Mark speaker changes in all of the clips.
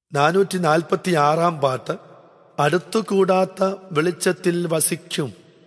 Speaker 1: നാനൂറ്റി നാൽപ്പത്തി ആറാം പാട്ട് അടുത്തുകൂടാത്ത വെളിച്ചത്തിൽ വസിക്കും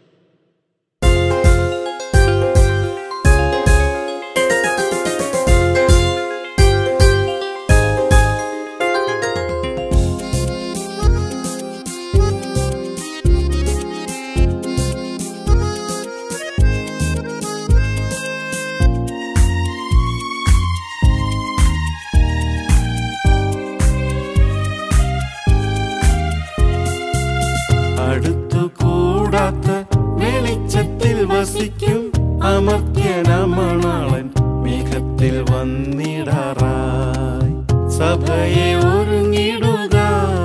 Speaker 2: അടുത്തുകൂടാത്ത വെളിച്ചത്തിൽ വസിക്കും അമർത്യനമണാളൻ മേഘത്തിൽ വന്നിടാറായി സഭയെ ഒരുങ്ങിടുക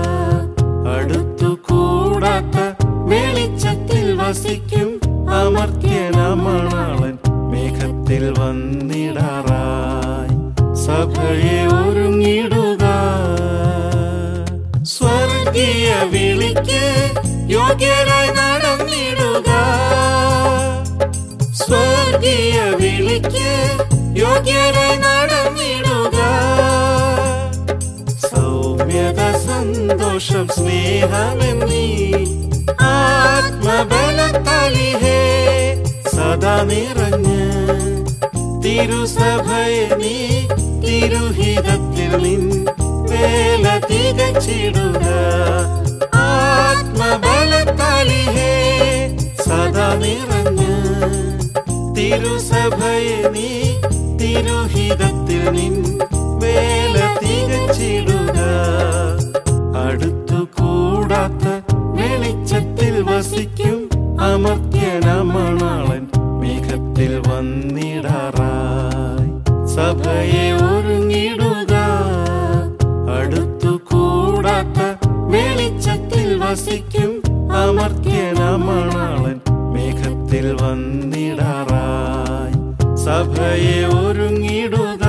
Speaker 2: അടുത്തുകൂടാത്ത വെളിച്ചത്തിൽ വസിക്കും അമർത്യനമണാളൻ മേഘത്തിൽ വന്നിടാറായി സഭയെ ഒരുങ്ങിടുക സ്വർഗീയ വിളിക്ക് യോഗ്യരായി നടന്നിടുക സ്വർഗീയ വിളിക്ക് യോഗ്യരായി നടന്നിടുക സൗമ്യത സന്തോഷം സ്നേഹമെന്നീ ആത്മബലത്തലിഹേ സദാ നിറഞ്ഞ് തിരുസഭയെ നീ തിരുഹിതത്തിൽ നിൻ വേല തികച്ചിടുക ആത്മബലത്താലിഹേ സദാ നിറഞ്ഞ് തിരുസഭയെ നീ തിരുഹിതത്തിൽ നിൻ വേല തികച്ചിടുക അടുത്തുകൂടാത്ത വെളിച്ചത്തിൽ വസിക്കും അമർത്യനമണാളൻ മേഘത്തിൽ വന്നിടാറായി സഭയെ ഒരുങ്ങിടുക അടുത്തുകൂടാത്ത വെളിച്ചത്തിൽ വസിക്കും അമർത്യനമണാളൻ മേഘത്തിൽ വന്നിടാറായി സഭയെ ഒരുങ്ങിടുക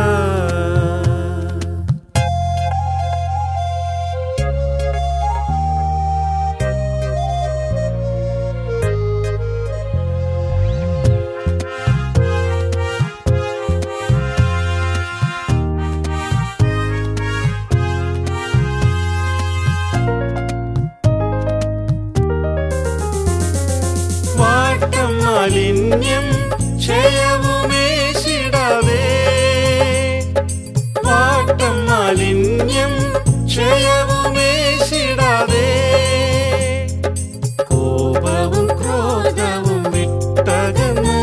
Speaker 2: വാട്ടം മാലിന്യം ക്ഷയവുമേശിടാതെ വാട്ടം മാലിന്യം ക്ഷയവുമേശിടാതെ കോപവും ക്രോധവും വിട്ടകന്ന്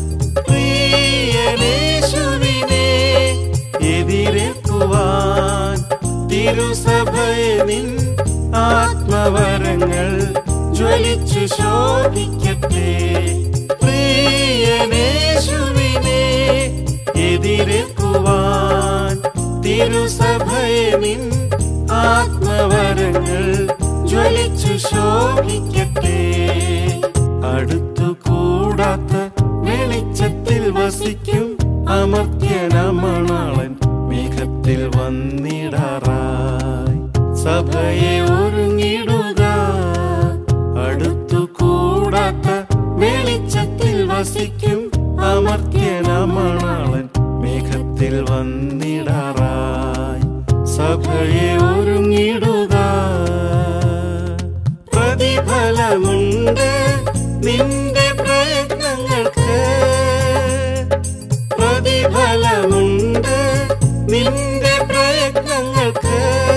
Speaker 2: പ്രിയനേശുവിനെ എതിരേൽക്കുവാൻ തിരുസഭയെ നിൻ ആത്മവരങ്ങൾ ജ്വലിച്ചു ശോഭിക്കട്ടെ പ്രിയനേശുവിനെ എതിരേൽക്കുവാൻ തിരുസഭയെ നിൻ ആത്മവരങ്ങൾ ജ്വലിച്ചു ശോഭിക്കട്ടെ അടുത്തുകൂടാത്ത വെളിച്ചത്തിൽ വസിക്കും അമർത്യനമണാളൻ മേഘത്തിൽ വന്നിടാറായി സഭയെ ഒരുങ്ങിടുക അടുത്തുകൂടാത്ത വെളിച്ചത്തിൽ വസിക്കും അമർത്യനമണാളൻ മേഘത്തിൽ വന്നിടാറായി സഭയെ ഒരുങ്ങിടുക പ്രതിഫലമുണ്ട് നിന്റെ പ്രയത്നങ്ങൾക്ക് പ്രതിഫലമുണ്ട് നിന്റെ പ്രയത്നങ്ങൾക്ക്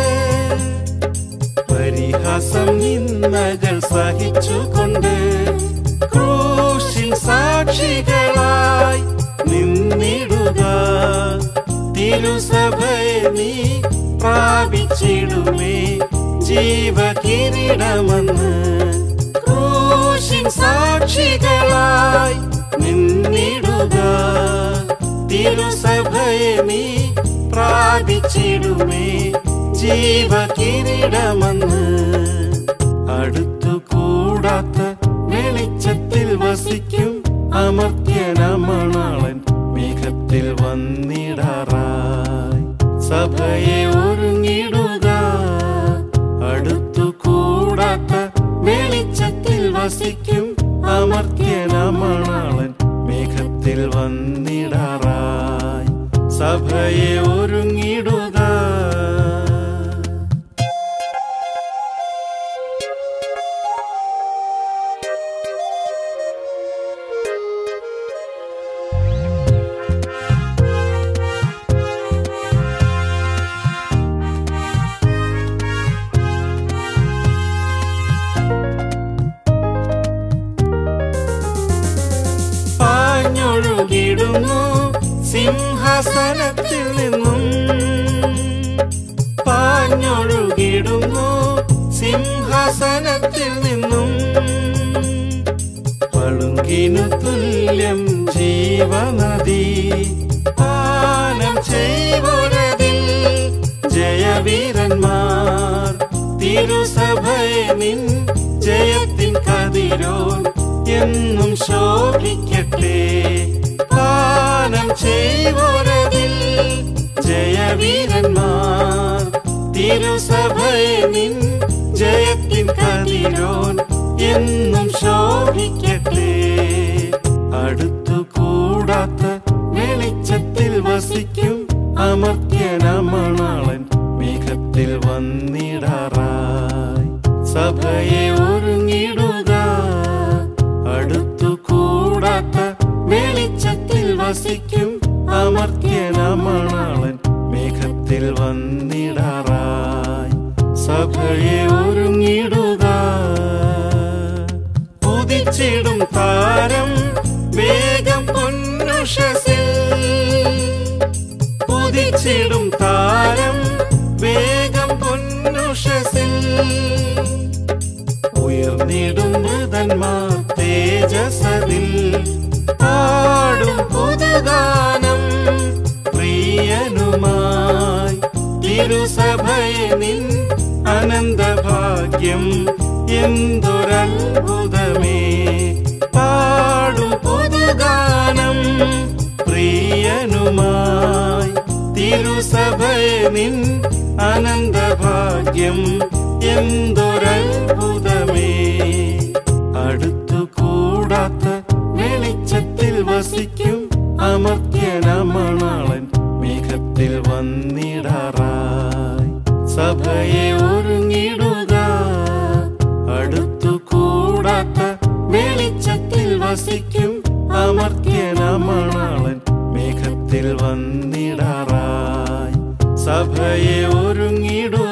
Speaker 2: പരിഹാസം നിന്നകൾ സഹിച്ചുകൊണ്ട് ക്രൂശിൻ സാക്ഷികളായി നിന്നിടുക തിരുസഭയെ നീ പ്രാപിച്ചിടുമേ ജീവകിരീടമെന്ന് ക്രൂശിൻ സാക്ഷികളായി നിന്നിടുക തിരുസഭയെ നീ പ്രാപിച്ചിടുമേ ജീവകിരീടമെന്ന് അടുത്തുകൂടാത്ത വെളിച്ചത്തിൽ വസിക്കും അമർത്യനമണാളൻ മേഘത്തിൽ വന്നിടാറായി സഭയെ ഒരുങ്ങിടുക അടുത്തുകൂടാത്ത വെളിച്ചത്തിൽ വസിക്കും അമർത്യനമണാളൻ മേഘത്തിൽ വന്നിടാറായി സഭയെ ഒരുങ്ങിടുക സിംഹാസനത്തിൽ നിന്നും പാഞ്ഞൊഴുകിടുന്നു സിംഹാസനത്തിൽ നിന്നും പളുങ്കിനു തുല്യം ജീവനദി പാനം ചെയ്വരതിൽ ജയവീരന്മാർ തിരുസഭയെ നിൻ ജയത്തിൻ കതിരോൻ എന്നും ശോഭിക്കട്ടെ പാനം ചെയ്വരതിൽ ജയവീരന്മാർ തിരുസഭയെ നിൻ ജയത്തിൻ കതിരോൻ എന്നും ശോഭിക്കട്ടെ അടുത്തു കൂടാത്ത വെളിച്ചത്തിൽ വസിക്കും അമർത്യനമണാളൻ മേഘത്തിൽ വന്നിടാറായി സഭയെ ഒരുങ്ങിടുക അടുത്തു കൂടാത്ത വെളിച്ചത്തിൽ വസിക്കും അമർത്യനമണാളൻ മേഘത്തിൽ വന്നിടാറായി സഭയെ ഒരുങ്ങിടുക ഉദിച്ചിടും താരം വേഗം പൊന്നുഷസിൽ ഉദിച്ചിടും താരം വേഗം പൊന്നുഷസിൽ ഉയർന്നിടും മൃതന്മാർ തേജസതിൽ പാടും പുതുഗാനം പ്രിയനുമായി തിരുസഭയെ നിൻ അനന്തഭാഗ്യം എന്തൊരത്ഭുതമേ പാടും പുതുഗാനം പ്രിയനുമായി തിരുസഭയെ നിൻ അനന്തഭാഗ്യം എന്തൊരത്ഭുതമേ അടുത്തു കൂടാത്ത വെളിച്ചത്തിൽ വസിക്കും അമർത്യനമണാളൻ മേഘത്തിൽ വന്നിടാറായി സഭയെ ഒരുങ്ങിടുക അടുത്തു കൂടാത്ത വെളിച്ചത്തിൽ വസിക്കും അമർത്യനമണാളൻ മേഘത്തിൽ വന്നിടാറായി സഭയെ ഒരുങ്ങിടുക